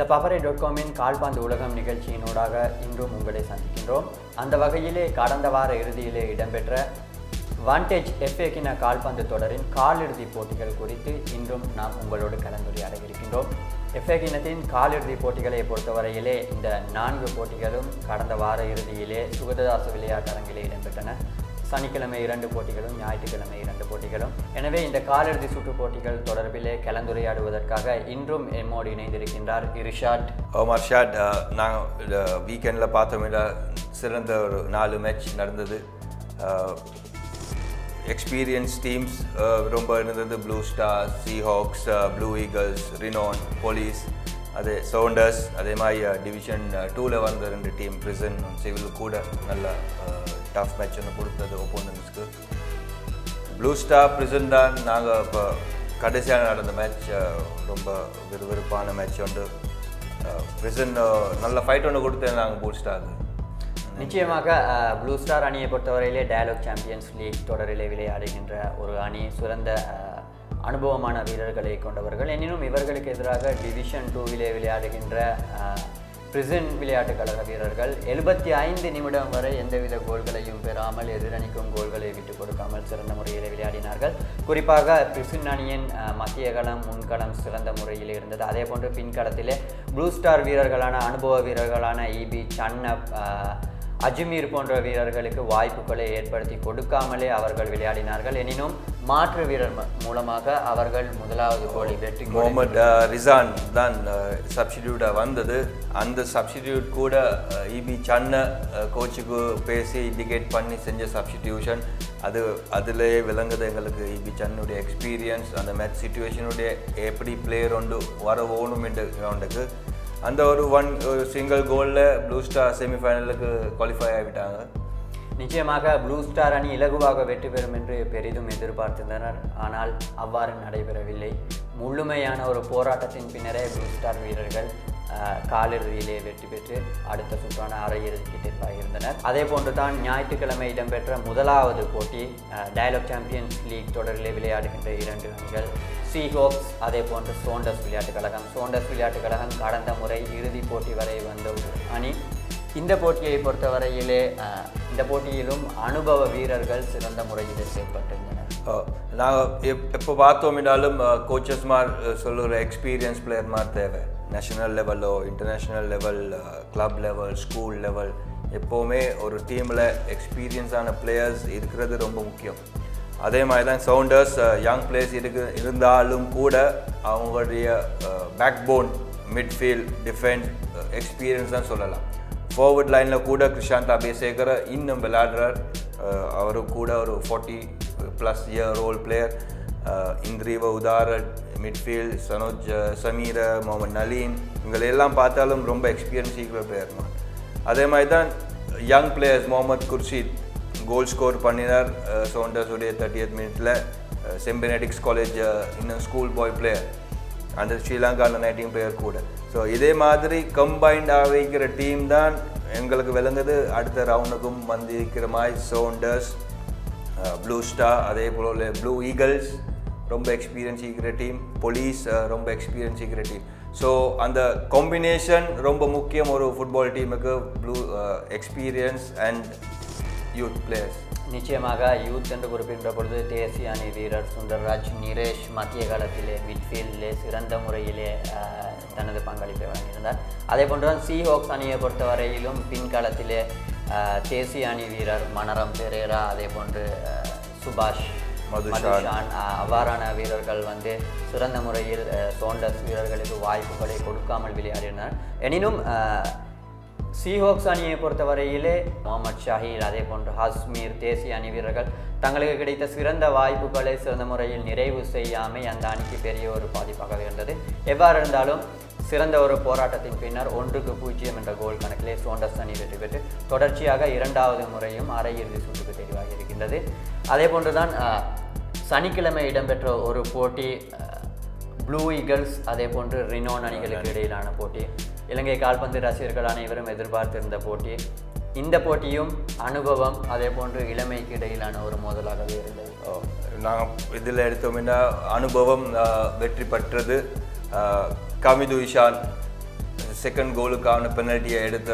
பபரை dot காமின் கால்பந்து உலகம் நிகழ்ச்சியினூடாக இன்றும் உங்களை சந்திக்கின்றோம் அந்த வகையிலே கடந்த வார இறுதியிலே இடம்பெற்ற வான்டேஜ் எஃப்ஏ கிண கால்பந்து தொடரின் காலிறுதிப் போட்டிகள் குறித்து இன்றும் நாம் உங்களோடு கலந்துரையாட இருக்கின்றோம் எஃப்ஏ கிண்ணத்தின் காலிறுதிப் போட்டிகளை பொறுத்தவரையிலே இந்த நான்கு போட்டிகளும் கடந்த வார இறுதியிலே சுகததாச விளையாட்டரங்கிலே இடம்பெற்றன சனிக்கிழமை இரண்டு போட்டிகளும் ஞாயிற்றுக்கிழமை இரண்டு போட்டிகளும் எனவே இந்த காலிறுதி சுற்று போட்டிகள் தொடர்பிலே கலந்துரையாடுவதற்காக இன்றும் எம்மோடு இணைந்திருக்கின்றார் இரிஷாட் ஓமர் ஷாட் நாங்கள் வீக்கெண்டில் பார்த்தோம்னா சிறந்த ஒரு நாலு மேட்ச் நடந்தது எக்ஸ்பீரியன்ஸ் டீம்ஸ் ரொம்ப இருந்தது blue star seahawks blue eagles ரினோன் போலீஸ் அதே சவுண்டர்ஸ் அதே மாதிரி டிவிஷன் டூவில் வந்த ரெண்டு டீம் பிரிசன் சிவில் கூட நல்ல டஃப் மேட்ச் ஒன்று கொடுத்தது ஒப்போனன்ட்ஸ்க்கு ப்ளூ ஸ்டார் பிரிசன் தான் நாங்கள் இப்போ கடைசியாக நடந்த மேட்ச் ரொம்ப விறுவிறுப்பான மேட்ச் உண்டு பிரிசன் நல்ல ஃபைட் ஒன்று கொடுத்தேன் நாங்கள் ப்ளூ ஸ்டாருக்கு நிச்சயமாக அஹ், ப்ளூ ஸ்டார் அணியை பொறுத்தவரையிலே டயலாக் சாம்பியன்ஸ் லீக் தொடரிலே விளையாடுகின்ற ஒரு அணி சிறந்த அஹ், அனுபவமான வீரர்களை கொண்டவர்கள் எனினும் இவர்களுக்கு எதிராக டிவிஷன் டூவிலே விளையாடுகின்ற பிரிசன் விளையாட்டுக் கழக வீரர்கள் எழுபத்தி ஐந்து நிமிடம் வரை எந்தவித கோல்களையும் பெறாமல் எதிரணிக்கும் கோல்களை விட்டுக் கொடுக்காமல் சிறந்த முறையில் விளையாடினார்கள் குறிப்பாக பிரிசன் அணியின் அஹ், மத்திய களம் முன்களம் சிறந்த முறையில் இருந்தது அதே போன்று பின்களத்திலே ப்ளூ ஸ்டார் வீரர்களான அனுபவ வீரர்களான இபி சன்னப் அஹ், அஜ்மீர் போன்ற வீரர்களுக்கு வாய்ப்புகளை ஏற்படுத்தி கொடுக்காமலே அவர்கள் விளையாடினார்கள் எனினும் மாற்று வீரர் ம- மூலமாக அவர்கள் முதலாவது கோலை வெற்றி கோலை முகமது ரிசான் தான் சப்ஸ்டிடியூட்டாக வந்தது அந்த சப்ஸ்டிடியூட் கூட இபி சன்ன கோச்சுக்கு பேசி இண்டிகேட் பண்ணி செஞ்ச சப்ஸ்டிடியூஷன் அது அதிலேயே விளங்குது எங்களுக்கு இபி சன்னுடைய எக்ஸ்பீரியன்ஸ் அந்த மேட்ச் சுச்சுவேஷனுடைய எப்படி பிளேயர் ஒன்று வர ஓணும் என்ற கிரவுண்டுக்கு அந்த ஒரு ஒன் ஒரு சிங்கிள் கோலில் ப்ளூ ஸ்டார் செமிஃபைனலுக்கு குவாலிஃபை ஆகிவிட்டாங்க நிச்சயமாக ப்ளூ ஸ்டார் அணி இலகுவாக வெற்றி பெறும் என்று பெரிதும் எதிர்பார்த்திருந்தனர் ஆனால் அவ்வாறு நடைபெறவில்லை முழுமையான ஒரு போராட்டத்தின் பின்னரே ப்ளூ ஸ்டார் வீரர்கள் அஹ், காலிறுதியிலே வெற்றி பெற்று அடுத்த சுற்றான அரையிறுதிக்கு தேர்வாகியிருந்தனர் அதே போன்று தான் ஞாயிற்றுக்கிழமை இடம்பெற்ற முதலாவது போட்டி டயலாக் சாம்பியன்ஸ் லீக் தொடரிலே விளையாடுகின்ற இரண்டு அணிகள் சீஹோக்ஸ் அதே போன்று சோண்டஸ் விளையாட்டுக் கழகம் சோண்டஸ் விளையாட்டுக் கழகம் கடந்த முறை இறுதிப் போட்டி வரை வந்த ஒரு அணி இந்த போட்டியை பொறுத்தவரையிலே அஹ், இந்த போட்டியிலும் அனுபவ வீரர்கள் சிறந்த முறையில் செயல்பட்டிருந்தனர் நாங்கள் எப் எப்போ பார்த்தோம்னாலும் கோச்சஸ் மாதிரி சொல்லுற எக்ஸ்பீரியன்ஸ் பிளேயர் மாதிரி தேவை நேஷனல் லெவலோ international level club level school level எப்போவுமே ஒரு டீமில் எக்ஸ்பீரியன்ஸான பிளேயர்ஸ் இருக்கிறது ரொம்ப முக்கியம் அதே மாதிரி தான் சவுண்டர்ஸ் யங் பிளேயர்ஸ் இருக்கு இருந்தாலும் கூட அவங்களுடைய backbone midfield defence experience தான் சொல்லலாம் ஃபார்வர்ட் லைனில் கூட கிருஷாந்த் அபேசேகர் இன்னும் விளையாடுறார் அஹ் அவரும் கூட ஒரு forty plus year role player இந்திரீவ உதாரட் மிட்ஃபீல்ட் சனோஜ் அஹ், சமீர முகமது நலீன் இவங்களை எல்லாம் பார்த்தாலும் ரொம்ப எக்ஸ்பீரியன்ஸ் இருக்கிற பிளேயர் தான் அதே மாதிரி தான் young players Mohamed Khurshid goal score பண்ணினார் சோண்டர்ஸுடைய தேர்ட்டியத் மினிட்ல செம்பெனடிக்ஸ் காலேஜ் இன்னும் ஸ்கூல் பாய் பிளேயர் அந்த ஸ்ரீலங்காவில் நைட்டிங் பிளேயர் கூட ஸோ இதே மாதிரி கம்பைண்டாக வைக்கிற டீம் தான் எங்களுக்கு விளங்குது அடுத்த ரவுண்டுக்கும் வந்திருக்கிற மாதிரி சோண்டர்ஸ் ப்ளூ ஸ்டார் அதே போல் ப்ளூ ஈகிள்ஸ் ரொம்ப எக்ஸ்பீரியன்ஸ் இருக்கிற டீம் போலீஸ் ரொம்ப எக்ஸ்பீரியன்ஸ் இருக்கிற டீம் ஸோ அந்த காம்பினேஷன் ரொம்ப முக்கியம் ஒரு ஃபுட்பால் டீமுக்கு blue experience and youth players நிச்சயமாக யூத் என்று குறிப்பிட்ட பொழுது தேசிய அணி வீரர் சுந்தர்ராஜ் நிரேஷ் மத்திய காலத்திலே மிட்ஃபீல்டிலே சிறந்த முறையிலே அஹ், தனது பங்களிப்பை வழங்கியிருந்தார் அதே போன்று தான் சீஹோக்ஸ் அணியை பொறுத்தவரையிலும் பின்காலத்திலே அஹ், தேசிய அணி வீரர் மனரம் பெரேரா அதே போன்று அஹ், சுபாஷ் மதுஷான். மதுஷான் அஹ், அவ்வாறான வீரர்கள் வந்து சிறந்த முறையில் அஹ், சோண்டர்ஸ் வீரர்களுக்கு வாய்ப்புகளை கொடுக்காமல் விளையாடினர் எனினும் அஹ், சீஹோக்ஸ் அணியை பொறுத்தவரையிலே முகமது ஷாஹில் அதே போன்று ஹஸ்மீர் தேசிய அணி வீரர்கள் தங்களுக்கு கிடைத்த சிறந்த வாய்ப்புகளை சிறந்த முறையில் நிறைவு செய்யாமை அந்த அணிக்கு பெரிய ஒரு பாதிப்பாக இருந்தது எவ்வாறு இருந்தாலும் சிறந்த ஒரு போராட்டத்தின் பின்னர் ஒன்றுக்கு பூஜ்ஜியம் என்ற கோல் கணக்கிலே சோண்டர்ஸ் அணி வெற்றி பெற்று தொடர்ச்சியாக இரண்டாவது முறையும் அரையிறுதி சுற்றுக்கு தெரிவாகி இருக்கின்றது அதே போன்றுதான் அஹ், சனிக்கிழமை இடம்பெற்ற ஒரு போட்டி அஹ், ப்ளூ ஈகிள்ஸ் அதே போன்று ரினோன் அணிகளுக்கு இடையிலான போட்டி இலங்கை கால்பந்து ரசிகர்கள் அனைவரும் எதிர்பார்த்திருந்த போட்டி இந்த போட்டியும் அனுபவம் அதே போன்று இளமைக்கு இடையிலான ஒரு மோதலாகவே இருந்தது நாங்கள் இதில் எடுத்தோம்னா அனுபவம் அஹ், வெற்றி பெற்றது அஹ், கமிது இஷான் செகண்ட் கோலுக்கான பெனல்ட்டியை எடுத்த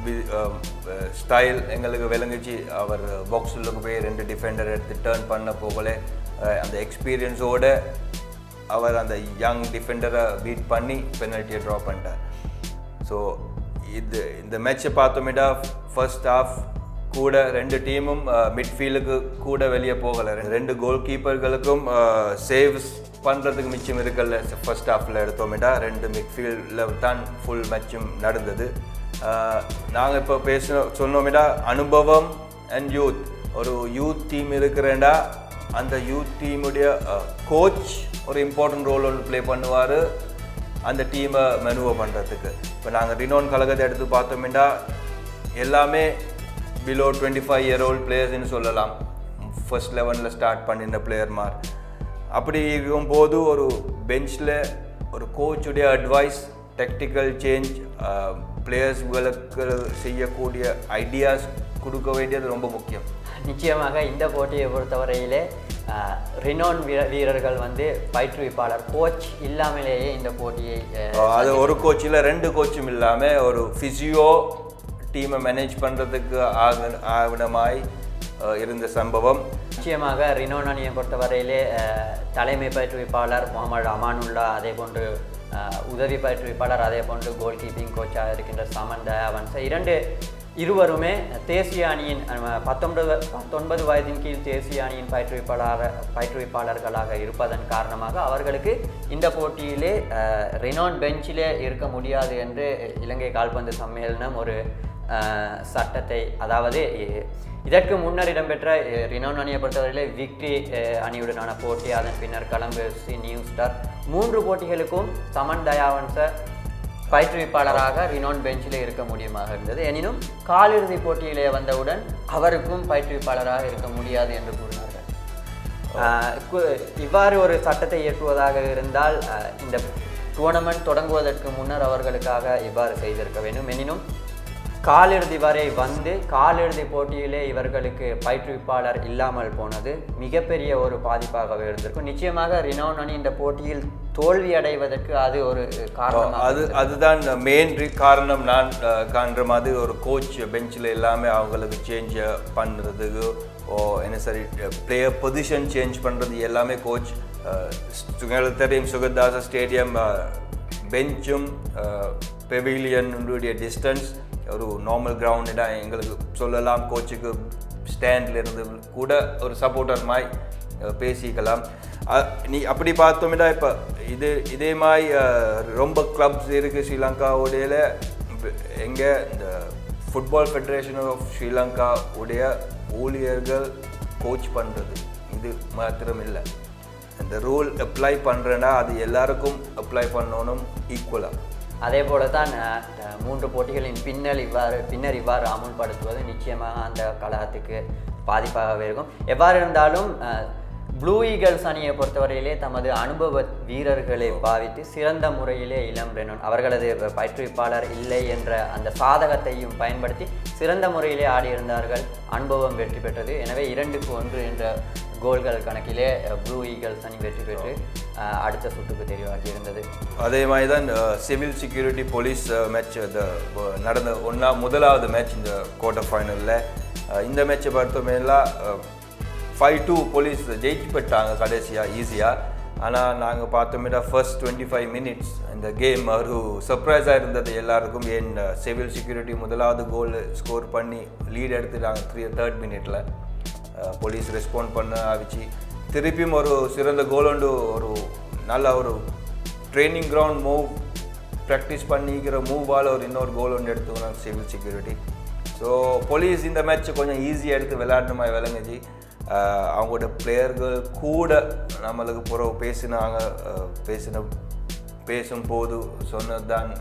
ஸ்டைல் எங்களுக்கு விளங்குச்சு அவர் பாக்ஸுக்கு போய் ரெண்டு டிஃபெண்டர் எடுத்து டேர்ன் பண்ண போகல அஹ், அந்த எக்ஸ்பீரியன்ஸோட அவர் அந்த யங் டிஃபெண்டரை பீட் பண்ணி பெனல்ட்டியை ட்ரா பண்ணிட்டார் ஸோ இது இந்த மேட்சை பார்த்தோமிட்டா ஃபர்ஸ்ட் ஹாஃப் கூட ரெண்டு டீமும் மிட்ஃபீல்டுக்கு கூட வெளியே போகலை ரெண்டு கோல் கீப்பர்களுக்கும் சேவ்ஸ் பண்ணுறதுக்கு மிச்சம் இருக்கல ஃபர்ஸ்ட் ஹாஃபில் எடுத்தோமிட்டா ரெண்டு மிட்ஃபீல்டில் தான் ஃபுல் மேட்சும் நடந்தது நாங்கள் இப்போ பேச சொன்னோமிட்டா அனுபவம் அண்ட் யூத் ஒரு யூத் டீம் இருக்கிறேன்டா அந்த யூத் டீமுடைய கோச் ஒரு இம்பார்ட்டன்ட் ரோல் ஒன்று ப்ளே பண்ணுவார் அந்த டீமை மெனுவை பண்ணுறதுக்கு இப்போ நாங்கள் ரினோன் கழகத்தை எடுத்து பார்த்தோம்னா எல்லாமே below twenty five year old பிளேயர்ஸ்னு சொல்லலாம் ஃபர்ஸ்ட் லெவனில் ஸ்டார்ட் பண்ணின பிளேயர் மார் அப்படி இருக்கும்போது ஒரு பெஞ்சில் ஒரு கோச்சுடைய அட்வைஸ் டெக்டிக்கல் சேஞ்ச் பிளேயர்ஸ்களுக்கு செய்யக்கூடிய ஐடியாஸ் கொடுக்க வேண்டியது ரொம்ப முக்கியம் நிச்சயமாக இந்த போட்டியை பொறுத்தவரையிலே அஹ், ரினோன் வீர வீரர்கள் வந்து பயிற்றுவிப்பாளர் கோச் இல்லாமலேயே இந்த போட்டியை அஹ், அது ஒரு கோச்சில் ரெண்டு கோச்சும் இல்லாமல் ஒரு ஃபிசியோ டீமை மேனேஜ் பண்ணுறதுக்கு ஆக ஆவணமாய் அஹ், இருந்த சம்பவம் நிச்சயமாக ரினோன் அணியை பொறுத்தவரையிலே அஹ், தலைமை பயிற்றுவிப்பாளர் முகமது அமானுல்லா அதே போன்று அஹ், உதவி பயிற்றுவிப்பாளர் அதே போன்று கோல் கீப்பிங் கோச்சாக இருக்கின்ற சமன் தயாவன்ச இரண்டு இருவருமே தேசிய அணியின் அஹ், பத்தொன்பது பத்தொன்பது வயதின் கீழ் தேசிய அணியின் பயிற்றுவிப்பாளர் பயிற்றுவிப்பாளர்களாக இருப்பதன் காரணமாக அவர்களுக்கு இந்த போட்டியிலே அஹ், ரினோன் பெஞ்சிலே இருக்க முடியாது என்று இலங்கை கால்பந்து சம்மேளனம் ஒரு அஹ், சட்டத்தை அதாவது இ- இதற்கு முன்னர் இடம்பெற்ற அஹ், ரினோன் அணியை பொறுத்தவரையிலே விக்ரி அஹ், அணியுடனான போட்டி அதன் பின்னர் கலம்பு நியூ ஸ்டார் மூன்று போட்டிகளுக்கும் சமன் தயாவன்ச பயிற்றுவிப்பாளராக ரினோன் பெஞ்சிலே இருக்க முடியுமாக இருந்தது எனினும் காலிறுதி போட்டியிலே வந்தவுடன் அவருக்கும் பயிற்றுவிப்பாளராக இருக்க முடியாது என்று கூறினார்கள் ஆஹ் கு- இவ்வாறு ஒரு சட்டத்தை இயற்றுவதாக இருந்தால் ஆஹ் இந்த டூர்னமெண்ட் தொடங்குவதற்கு முன்னர் அவர்களுக்காக இவ்வாறு செய்திருக்க வேண்டும் எனினும் காலிறுதி வரை வந்து காலிறுதி போட்டியிலே இவர்களுக்கு பயிற்றுவிப்பாளர் இல்லாமல் போனது மிகப்பெரிய ஒரு பாதிப்பாகவே இருந்திருக்கும் நிச்சயமாக ரினோன் அணி இந்த போட்டியில் தோல்வி அடைவதற்கு அது ஒரு காரணமாக அது அதுதான் மெயின் காரணம் நான் அஹ், காண்ற மாதிரி ஒரு கோச் பெஞ்சில் எல்லாமே அவங்களுக்கு சேஞ்ச் பண்ணுறதுக்கு ஓ என்ன சரி பிளேயர் பொசிஷன் சேஞ்ச் பண்ணுறது எல்லாமே கோச் உங்களுக்கு தெரியும் சுகதாச ஸ்டேடியம் பெஞ்சும் பெவிலியனுடைய டிஸ்டன்ஸ் ஒரு நார்மல் கிரவுண்டு தான் எங்களுக்கு சொல்லலாம் கோச்சுக்கு ஸ்டாண்டில் இருந்து கூட ஒரு சப்போர்ட்டர் மாதிரி அஹ், பேசிக்கலாம் அ- நீ அப்படி பார்த்தோம்னா இப்போ இது இதே மாதிரி அஹ், ரொம்ப கிளப்ஸ் இருக்குது ஸ்ரீலங்காவுடையில எங்கே இந்த ஃபுட்பால் ஃபெடரேஷன் ஆஃப் ஸ்ரீலங்கா உடைய ஊழியர்கள் கோச் பண்ணுறது இது மாத்திரம் இல்லை இந்த ரூல் அப்ளை பண்ணுறேன்னா அது எல்லாருக்கும் அப்ளை பண்ணணும் ஈக்குவலாக அதே போல தான் அஹ், அஹ், மூன்று போட்டிகளின் பின்னல் இவ்வாறு பின்னர் இவ்வாறு அமுல்படுத்துவது நிச்சயமாக அந்த கழகத்துக்கு பாதிப்பாகவே இருக்கும் எவ்வாறு இருந்தாலும் அஹ், ப்ளூ ஈகல்ஸ் அணியை பொறுத்தவரையிலே தமது அனுபவ வீரர்களை பாவித்து சிறந்த முறையிலே இளம் ரெனோன் அவர்களது பயிற்றுவிப்பாளர் இல்லை என்ற அந்த சாதகத்தையும் பயன்படுத்தி சிறந்த முறையிலே ஆடியிருந்தார்கள் அனுபவம் வெற்றி பெற்றது எனவே இரண்டுக்கு ஒன்று என்ற கோல்கள் கணக்கிலே ப்ளூ ஈகல்ஸ் அணி வெற்றி பெற்று அஹ், அடுத்த சுற்றுக்கு தெரிவாகி இருந்தது அதே மாதிரி தான் சிவில் செக்யூரிட்டி போலீஸ் மேட்ச் நடந்த ஒன்றா முதலாவது மேட்ச் இந்த குவார்ட்டர் ஃபைனலில் இந்த மேட்சை பார்த்தோமேலாம் ஃபைவ் டூ போலீஸ் ஜெயிச்சு பெற்றாங்க கடைசியாக ஈஸியாக ஆனால் நாங்கள் பார்த்தோமேடா ஃபர்ஸ்ட் டுவெண்ட்டி ஃபைவ் மினிட்ஸ் இந்த கேம் ஒரு சர்ப்ரைஸாக இருந்தது எல்லாருக்கும் ஏன் சிவில் செக்யூரிட்டி முதலாவது கோல் ஸ்கோர் பண்ணி லீட் எடுத்துட்டாங்க த்ரீ தேர்ட் மினிட்ல போலீஸ் ரெஸ்பாண்ட் பண்ண ஆவிச்சு திருப்பியும் ஒரு சிறந்த கோல் ஒன்று ஒரு நல்ல ஒரு ட்ரைனிங் கிரவுண்ட் மூவ் ப்ராக்டிஸ் பண்ணிக்கிற மூவால் ஒரு இன்னொரு கோல் ஒன்று எடுத்துக்கணும் சிவில் செக்யூரிட்டி ஸோ போலீஸ் இந்த மேட்ச் கொஞ்சம் ஈஸியாக எடுத்து விளையாடுற மாதிரி விளங்குச்சு ஆஹ் அவங்களோட பிளேயர்கள் கூட நம்மளுக்கு புறவு பேசினாங்க ஆஹ் பேசின பேசும்போது சொன்னது தான்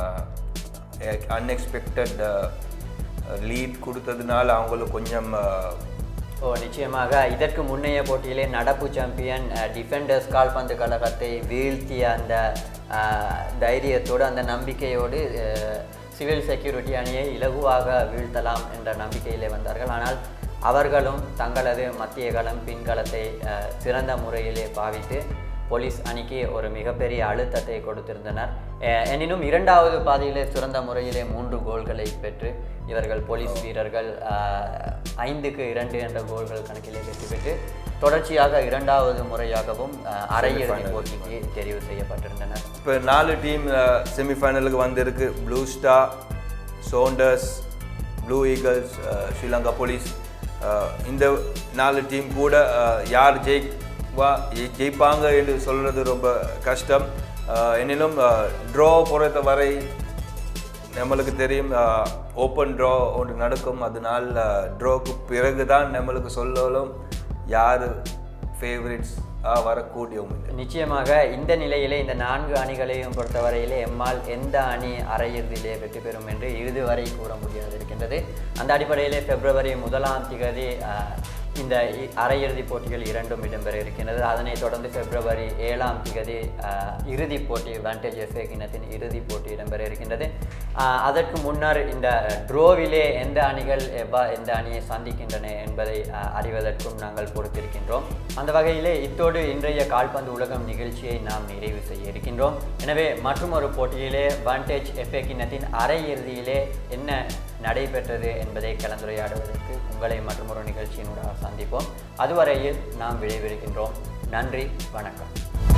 அன்எக்ஸ்பெக்டட் லீட் கொடுத்ததுனால அவங்களுக்கு கொஞ்சம் ஆஹ், ஓ நிச்சயமாக இதற்கு முன்னைய போட்டியிலே நடப்பு சாம்பியன் டிஃபெண்டர்ஸ் கால்பந்து கழகத்தை வீழ்த்திய அந்த அஹ், தைரியத்தோடு அந்த நம்பிக்கையோடு அஹ், சிவில் செக்யூரிட்டி அணியை இலகுவாக வீழ்த்தலாம் என்ற நம்பிக்கையிலே வந்தார்கள் ஆனால் அவர்களும் தங்களது மத்திய களம் பின்களத்தை அஹ், சிறந்த முறையிலே பாவித்து போலீஸ் அணிக்கு ஒரு மிகப்பெரிய அழுத்தத்தை கொடுத்திருந்தனர் அஹ் எனினும் இரண்டாவது பாதியிலே சிறந்த முறையிலே மூன்று கோல்களை பெற்று இவர்கள் போலீஸ் வீரர்கள் அஹ், ஐந்துக்கு இரண்டு என்ற கோல்கள் கணக்கிலே வெற்றி பெற்று தொடர்ச்சியாக இரண்டாவது முறையாகவும் அஹ், அரையிறுதி போட்டிக்கு தெரிவு செய்யப்பட்டிருந்தனர் இப்போ நாலு டீம் செமிஃபைனலுக்கு வந்திருக்கு Blue Star Saunders Blue Eagles Sri Lanka police அஹ், இந்த நாலு டீம் கூட அஹ், யார் ஜெயிவா ஜெய்- ஜெயிப்பாங்க என்று சொல்கிறது ரொம்ப கஷ்டம் அஹ், எனினும் ட்ரா பொறுத்த வரை நம்மளுக்கு தெரியும் ஓப்பன் ட்ரா ஒன்று நடக்கும் அதனால் ட்ராக்கு பிறகு தான் நம்மளுக்கு சொல்லலும் யார் ஃபேவரட்ஸ் வரக்கூடிய உண்டு நிச்சயமாக இந்த நிலையிலே இந்த நான்கு அணிகளையும் பொறுத்தவரையிலே எம்மால் எந்த அணி அரையிறுதியிலே வெற்றி பெறும் என்று இறுதி வரை கூற முடியாது இருக்கின்றது அந்த அடிப்படையிலே பிப்ரவரி முதலாம் திகதி அஹ், இந்த இ- அரையிறுதி போட்டிகள் இரண்டும் இடம்பெற இருக்கின்றது அதனைத் தொடர்ந்து பிப்ரவரி ஏழாம் திகதி அஹ், இறுதிப் போட்டி வாண்டேஜ் எஃப்ஏ கிண்ணத்தின் இறுதிப் போட்டி இடம்பெற இருக்கின்றது அஹ், அதற்கு முன்னர் இந்த ட்ரோவிலே எந்த அணிகள் எவ்வா எந்த அணியை சந்திக்கின்றன என்பதை அஹ், அறிவதற்கும் நாங்கள் பொறுத்திருக்கின்றோம் அந்த வகையிலே இத்தோடு இன்றைய கால்பந்து உலகம் நிகழ்ச்சியை நாம் நிறைவு செய்ய இருக்கின்றோம் எனவே மற்றும் ஒரு போட்டியிலே வாண்டேஜ் எஃப்ஏ கிண்ணத்தின் அரையிறுதியிலே என்ன நடைபெற்றது என்பதை கலந்துரையாடுவதற்கு உங்களை மற்றும் ஒரு நிகழ்ச்சியினூடாக சந்திப்போம் அதுவரையில் நாம் விடைபெறுகின்றோம் நன்றி வணக்கம்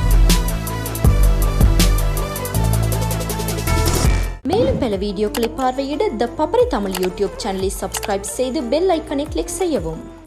மேலும் பல வீடியோக்களை பார்வையிட த பப்பரை தமிழ் யூடியூப் சேனலை சப்ஸ்கிரைப் செய்து பெல் ஐக்கனை கிளிக் செய்யவும்